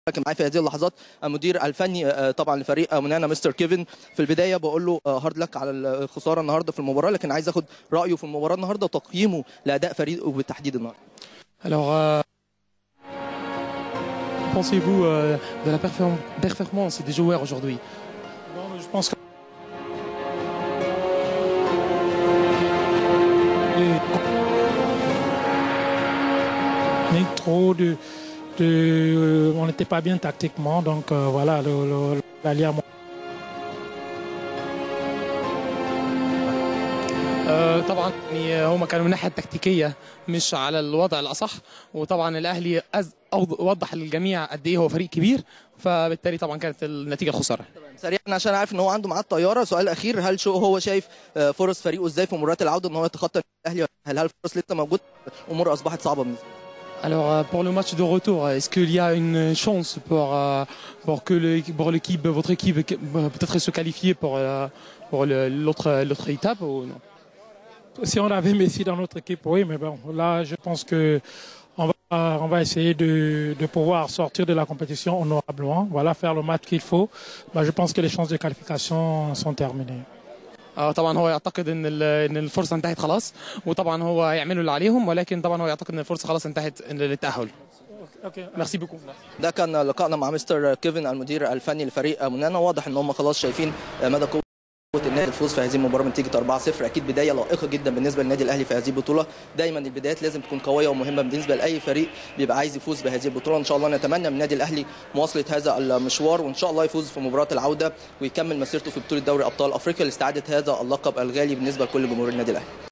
لكن معايا في هذه اللحظات المدير الفني آه، طبعا لفريق منانا مستر كيفن في البدايه بقول له آه، هارد لك على الخساره النهارده في المباراه لكن عايز اخد رايه في المباراه النهارده وتقييمه لاداء فريقه بالتحديد النهارده Alors, euh, pensez-vous euh, de la perform- performance des joueurs aujourd'hui Bon, je pense que Mais trop de, de- on n'était pas bien tactiquement, donc euh, voilà, le, le, l'allié آه، طبعا يعني هم كانوا من الناحيه التكتيكيه مش على الوضع الاصح وطبعا الاهلي أز أوض- وضح للجميع قد ايه هو فريق كبير فبالتالي طبعا كانت النتيجه الخساره سريعا عشان عارف ان هو عنده ميعاد طياره سؤال اخير هل شو هو شايف آه، فرص فريقه ازاي في مباراه العوده ان هو يتخطى الاهلي هل هل الفرص لسه موجود امور اصبحت صعبه بالنسبه له؟ Alors euh, pour le match de retour, est-ce qu'il y a une chance pour euh, pour que le- pour l'équipe, votre équipe, euh, peut-être se qualifier pour euh, pour le- l'autre l'autre étape ou non Si on avait Messi dans notre équipe, oui, mais bon, là, je pense que on va, on va essayer de, de pouvoir sortir de la compétition honorablement, voilà, faire le match qu'il faut. Bah, je pense que les chances de qualification sont terminées. اه طبعا هو يعتقد ان ال- ان الفرصه انتهت خلاص وطبعا هو هيعملوا اللي عليهم ولكن طبعا هو يعتقد ان الفرصه خلاص انتهت للتاهل ميرسي بوكو ده كان لقائنا مع مستر كيفن المدير الفني لفريق منانا واضح ان هم خلاص شايفين مدى قوه النادي الفوز في هذه المباراه بنتيجه 4-0 اكيد بدايه لائقه جدا بالنسبه للنادي الاهلي في هذه البطوله دايما البدايات لازم تكون قويه ومهمه بالنسبه لاي فريق بيبقى عايز يفوز بهذه البطوله ان شاء الله نتمنى من النادي الاهلي مواصله هذا المشوار وان شاء الله يفوز في مباراه العوده ويكمل مسيرته في بطوله دوري ابطال افريقيا لاستعاده هذا اللقب الغالي بالنسبه لكل جمهور النادي الاهلي